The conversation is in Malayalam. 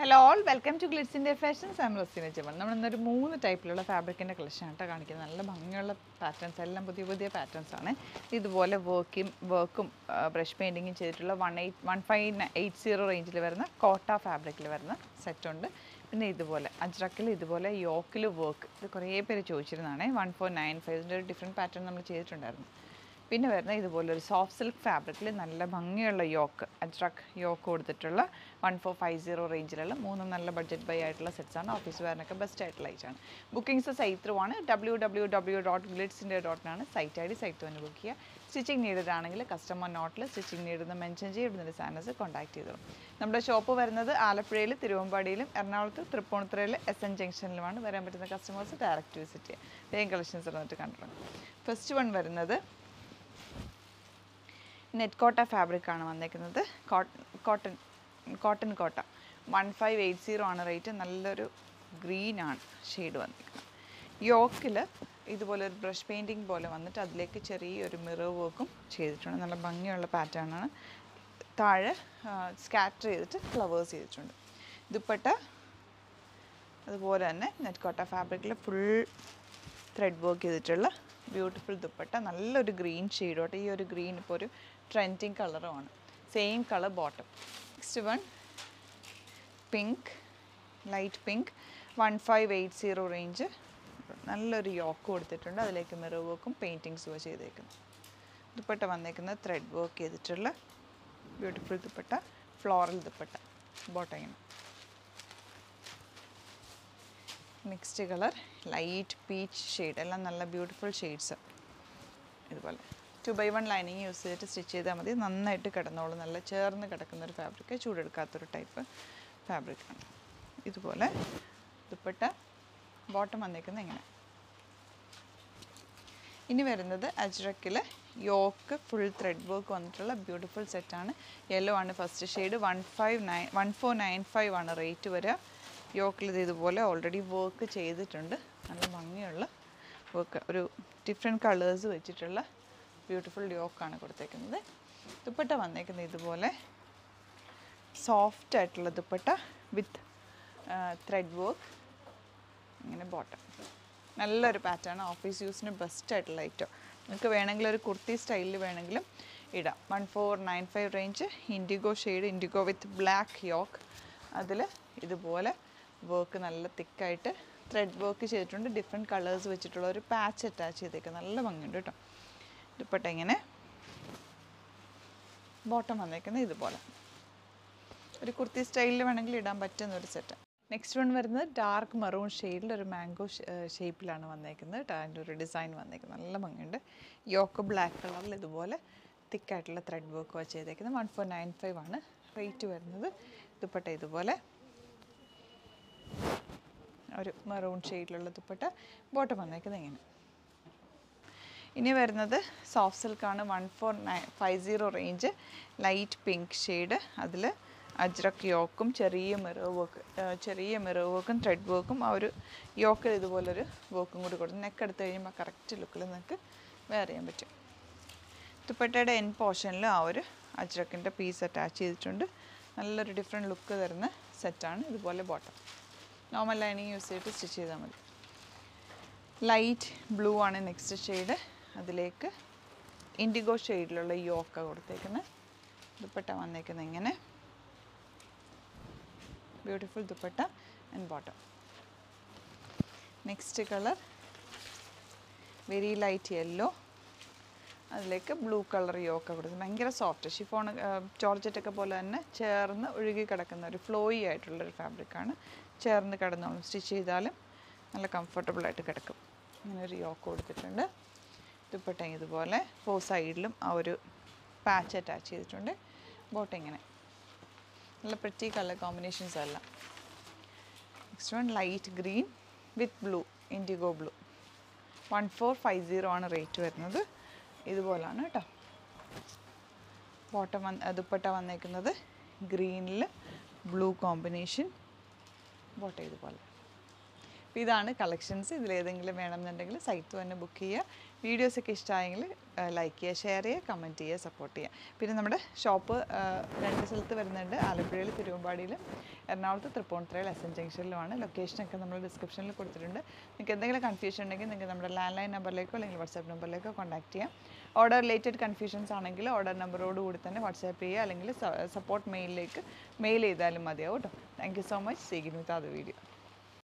ഹലോ ഓൾ വെൽക്കം ടു ഗ്ലിറ്റ്സിൻ്റെ ഫാഷൻസ് ആം റസീന ജമൻ നമ്മൾ ഇന്നൊരു മൂന്ന് ടൈപ്പിലുള്ള ഫാബ്രിക്കിൻ്റെ കളക്ഷൻ ആട്ടോ കാണിക്കുന്നത് നല്ല ഭംഗിയുള്ള പാറ്റേൺസ് എല്ലാം പുതിയ പുതിയ പാറ്റേൺസ് ആണ് ഇതുപോലെ വർക്കും വർക്കും ബ്രഷ് പെയിൻറ്റിങ്ങും ചെയ്തിട്ടുള്ള one eight one five eight zero റേഞ്ചിൽ വരുന്ന കോട്ട ഫാബ്രിക്കിൽ വരുന്ന സെറ്റുണ്ട് പിന്നെ ഇതുപോലെ അജ്രക്കിൽ ഇതുപോലെ യോക്കിൽ വർക്ക് ഇത് കുറേ പേര് ചോദിച്ചിരുന്നതാണ് വൺ ഫോർ നയൻ ഫൈവിൻ്റെ ഒരു ഡിഫറെൻറ്റ് പാറ്റേൺ നമ്മൾ ചെയ്തിട്ടുണ്ടായിരുന്നു പിന്നെ വരുന്ന ഇതുപോലെ ഒരു സോഫ്റ്റ് സിൽക്ക് ഫാബ്രിക്കിൽ നല്ല ഭംഗിയുള്ള യോക്ക് അജ്രക് യോക്ക് കൊടുത്തിട്ടുള്ള വൺ ഫോർ ഫൈവ് സീറോ റേഞ്ചിലുള്ള മൂന്നും നല്ല ബഡ്ജറ്റ് ബൈ ആയിട്ടുള്ള സെറ്റ്സ് ആണ് ഓഫീസ് വെയറിനൊക്കെ ബെസ്റ്റ് ആയിട്ടുള്ള ഐറ്റാണ് ബുക്കിംഗ്സ് സൈറ്റ് ത്രൂ ആണ് ഡബ്ല്യൂ ഡബ്ല്യൂ ഡബ്ല്യൂ ഡോട്ട് ഗ്ലിറ്റ്സിൻ്റെ ഡോട്ടിനാണ് സൈറ്റ് ഐ ഡി സൈറ്റ് തന്നെ ബുക്ക് ചെയ്യുക സ്റ്റിച്ചിങ് നീഡഡ് ആണെങ്കിൽ കസ്റ്റമർ നോട്ടിൽ സ്റ്റിച്ചിങ് നീഡുന്ന മെൻഷൻ ചെയ്യുന്ന ഡിസൈനേഴ്സ് കോൺടാക്ട് ചെയ്തോളൂ നമ്മുടെ ഷോപ്പ് വരുന്നത് ആലപ്പുഴയിൽ തിരുവമ്പാടിയിലും എറണാകുളത്ത് തൃപ്പൂണിത്തുറയിൽ എസ് എൻ ജംഗ്ഷനിലുമാണ് വരാൻ പറ്റുന്ന കസ്റ്റമേഴ്സ് ഡയറക്റ്റ് വിസിറ്റ് ചെയ്യുക വേഗം കളക്ഷൻസ് വന്നിട്ട് കണ്ടിട്ടുണ്ട് ഫസ്റ്റ് വൺ വരുന്നത് നെറ്റ് കോട്ട ഫാബ്രിക് ആണ് വന്നേക്കുന്നത് cotton cotton Kota one five eight zero ആണ് റേറ്റ് നല്ലൊരു ഗ്രീൻ ആണ് ഷെയ്ഡ് വന്നിരിക്കുന്നത് യോക്കിൽ ഇതുപോലെ ഒരു ബ്രഷ് പെയിൻറ്റിങ് പോലെ വന്നിട്ട് അതിലേക്ക് ചെറിയൊരു മിറർ വർക്കും ചെയ്തിട്ടുണ്ട് നല്ല ഭംഗിയുള്ള പാറ്റേൺ ആണ് താഴെ സ്കാറ്റർ ചെയ്തിട്ട് ഫ്ലവേഴ്സ് ചെയ്തിട്ടുണ്ട് ദുപ്പട്ട അതുപോലെ തന്നെ നെറ്റ് കോട്ട ഫാബ്രിക്കിൽ ഫുൾ ത്രെഡ് വർക്ക് ചെയ്തിട്ടുള്ള ബ്യൂട്ടിഫുൾ ദുപ്പട്ട നല്ലൊരു ഗ്രീൻ ഷെയ്ഡോട്ട് ഈ ഒരു ഗ്രീൻ ഇപ്പോൾ ഒരു ട്രെൻഡിങ് കളറുമാണ് same colour bottom next one pink light pink one five eight zero range നല്ലൊരു യോക്ക് കൊടുത്തിട്ടുണ്ട് അതിലേക്ക് മിറർ വർക്കും പെയിൻറ്റിങ്സും ചെയ്തേക്കുന്നു ദുപ്പട്ട വന്നേക്കുന്നത് ത്രെഡ് വർക്ക് ചെയ്തിട്ടുള്ള beautiful dupatta floral dupatta bottom ഇങ്ങനെ next colour light peach shade എല്ലാം നല്ല ബ്യൂട്ടിഫുൾ ഷെയ്ഡ്സ് ഇതുപോലെ two by one lining use ചെയ്തിട്ട് സ്റ്റിച്ച് ചെയ്താൽ മതി നന്നായിട്ട് കിടന്നോളും നല്ല ചേർന്ന് കിടക്കുന്ന ഒരു ഫാബ്രിക് ചൂടെടുക്കാത്തൊരു ടൈപ്പ് ഫാബ്രിക്കാണ് ഇതുപോലെ ദുപ്പട്ട ബോട്ടം വന്നേക്കുന്നത് ഇങ്ങനെ ഇനി വരുന്നത് അജ്രക്കിൽ യോക്ക് ഫുൾ ത്രെഡ് വർക്ക് വന്നിട്ടുള്ള ബ്യൂട്ടിഫുൾ സെറ്റാണ് യെല്ലോ ആണ് first shade one five nine one four nine five ആണ് റേറ്റ് വരിക യോക്കിൽ ഇത് ഇതുപോലെ ഓൾറെഡി വർക്ക് ചെയ്തിട്ടുണ്ട് നല്ല ഭംഗിയുള്ള വർക്ക് ഒരു ഡിഫറെൻറ്റ് കളേഴ്സ് വെച്ചിട്ടുള്ള ബ്യൂട്ടിഫുൾ യോക്കാണ് കൊടുത്തേക്കുന്നത് ദുപ്പട്ട വന്നേക്കുന്നത് ഇതുപോലെ സോഫ്റ്റ് ആയിട്ടുള്ള ദുപ്പട്ട വിത്ത് ത്രെഡ് വർക്ക് ഇങ്ങനെ ബോട്ടം നല്ലൊരു പാറ്റേൺ ഓഫീസ് യൂസിന് ബെസ്റ്റ് ആയിട്ടുള്ള ഐറ്റം നിങ്ങൾക്ക് വേണമെങ്കിൽ ഒരു കുർത്തി സ്റ്റൈലിൽ വേണമെങ്കിലും ഇടാം one four nine five range indigo shade indigo with black yoke അതിൽ ഇതുപോലെ വർക്ക് നല്ല തിക്കായിട്ട് ത്രെഡ് വർക്ക് ചെയ്തിട്ടുണ്ട് ഡിഫറെൻറ്റ് കളേഴ്സ് വെച്ചിട്ടുള്ള ഒരു പാച്ച് അറ്റാച്ച് ചെയ്തേക്കുക നല്ല ഭംഗിയുണ്ട് കേട്ടോ ദുപ്പട്ട ഇങ്ങനെ ബോട്ടം വന്നേക്കുന്നത് ഇതുപോലെ ഒരു കുർത്തി സ്റ്റൈലിൽ വേണമെങ്കിൽ ഇടാൻ പറ്റുന്ന ഒരു സെറ്റ് നെക്സ്റ്റ് വൺ വരുന്നത് ഡാർക്ക് മറൂൺ ഷെയ്ഡിൽ ഒരു മാംഗോ ഷേപ്പിലാണ് വന്നേക്കുന്നത് ട്ടോ. അതിൻ്റെ ഒരു ഡിസൈൻ വന്നേക്കുന്നത് നല്ല ഭംഗിയുണ്ട് യോക്ക് ബ്ലാക്ക് കളറിൽ ഇതുപോലെ തിക്കായിട്ടുള്ള ത്രെഡ് വർക്ക് വെച്ച് ചെയ്തേക്കുന്നത് വൺ ഫോർ നയൻ ഫൈവ് ആണ് റേറ്റ് വരുന്നത് ദുപ്പട്ട ഇതുപോലെ ഒരു മെറൂൺ ഷെയ്ഡിലുള്ള ദുപ്പട്ട ബോട്ടം വന്നേക്കുന്നത് ഇങ്ങനെ ഇനി വരുന്നത് സോഫ്റ്റ് സിൽക്കാണ് one four nine five zero range light pink shade അതിൽ അജ്രക് യോക്കും ചെറിയ മിറർ വർക്ക് ചെറിയ മിറർ വർക്കും ത്രെഡ് വർക്കും ആ ഒരു യോക്കിൽ ഇതുപോലൊരു വർക്കും കൂടി കൊടുത്തു നെക്ക് എടുത്ത് കഴിയുമ്പോൾ കറക്റ്റ് ലുക്കിൽ നിങ്ങൾക്ക് വെയർ ചെയ്യാൻ പറ്റും ദുപ്പട്ടയുടെ എൻ പോർഷനിൽ ആ ഒരു അജ്രക്കിൻ്റെ പീസ് അറ്റാച്ച് ചെയ്തിട്ടുണ്ട് നല്ലൊരു ഡിഫറെൻറ്റ് ലുക്ക് തരുന്ന സെറ്റാണ് ഇതുപോലെ ബോട്ടം നോർമൽ ലൈനിങ് യൂസ് ചെയ്തിട്ട് സ്റ്റിച്ച് ചെയ്താൽ മതി ലൈറ്റ് ബ്ലൂ ആണ് നെക്സ്റ്റ് ഷെയ്ഡ് അതിലേക്ക് ഇൻഡിഗോ ഷെയ്ഡിലുള്ള യോക്ക കൊടുത്തേക്കുന്നത് ദുപ്പട്ട വന്നേക്കുന്നത് ഇങ്ങനെ beautiful dupatta and bottom next colour very light yellow അതിലേക്ക് ബ്ലൂ കളർ യോക്ക കൊടുത്തു ഭയങ്കര സോഫ്റ്റ് ഷിഫോൺ ജോർജറ്റൊക്കെ പോലെ തന്നെ ചേർന്ന് ഒഴുകി കിടക്കുന്ന ഒരു ഫ്ലോയി ആയിട്ടുള്ളൊരു ഫാബ്രിക്കാണ് ചേർന്ന് കിടന്നോളും സ്റ്റിച്ച് ചെയ്താലും നല്ല comfortable ആയിട്ട് കിടക്കും ഇങ്ങനെ ഒരു യോക്ക് കൊടുത്തിട്ടുണ്ട് ദുപ്പട്ട ഇതുപോലെ ഫോർ സൈഡിലും ആ ഒരു പാച്ച് അറ്റാച്ച് ചെയ്തിട്ടുണ്ട് ബോട്ടം ഇങ്ങനെ നല്ല പ്രിറ്റി കളർ കോമ്പിനേഷൻസ് എല്ലാം next one light green with blue indigo blue one four five zero ആണ് റേറ്റ് വരുന്നത് ഇതുപോലാണ് കേട്ടോ ബോട്ടം വന്ന് ദുപ്പട്ട വന്നേക്കുന്നത് ഗ്രീനിൽ ബ്ലൂ കോമ്പിനേഷൻ ബോട്ടം ഇതുപോലെ അപ്പോൾ ഇതാണ് കളക്ഷൻസ് ഇതിലേതെങ്കിലും വേണമെന്നുണ്ടെങ്കിൽ സൈറ്റ് തന്നെ ബുക്ക് ചെയ്യുക വീഡിയോസ് ഒക്കെ ഇഷ്ടമായെങ്കിൽ ലൈക്ക് ചെയ്യുക ഷെയർ ചെയ്യുക കമൻറ്റ് ചെയ്യുക സപ്പോർട്ട് ചെയ്യുക പിന്നെ നമ്മുടെ ഷോപ്പ് രണ്ട് സ്ഥലത്ത് വരുന്നുണ്ട് ആലപ്പുഴയിൽ തിരുവമ്പാടിയിലും എറണാകുളത്ത് തൃപ്പൂണിത്തുറയിൽ എസ് എൻ ജംഗ്ഷനിലുമാണ് ലൊക്കേഷനൊക്കെ നമ്മൾ ഡിസ്ക്രിപ്ഷനിൽ കൊടുത്തിട്ടുണ്ട് നിങ്ങൾക്ക് എന്തെങ്കിലും കൺഫ്യൂഷൻ ഉണ്ടെങ്കിൽ നിങ്ങൾക്ക് നമ്മുടെ ലാൻഡ് ലൈൻ നമ്പറിലേക്കോ അല്ലെങ്കിൽ വാട്സാപ്പ് നമ്പറിലേക്കോ കോൺടാക്ട് ചെയ്യാം ഓർഡർ റിലേറ്റഡ് കൺഫ്യൂഷൻസ് ആണെങ്കിൽ ഓർഡർ നമ്പറോട് കൂടി തന്നെ വാട്സാപ്പ് ചെയ്യുക അല്ലെങ്കിൽ സപ്പോർട്ട് മെയിലിലേക്ക് മെയിൽ ചെയ്താലും മതിയാവും കേട്ടോ താങ്ക് യു സോ മച്ച് സീഗിൻ വിത്ത് അത് വീഡിയോ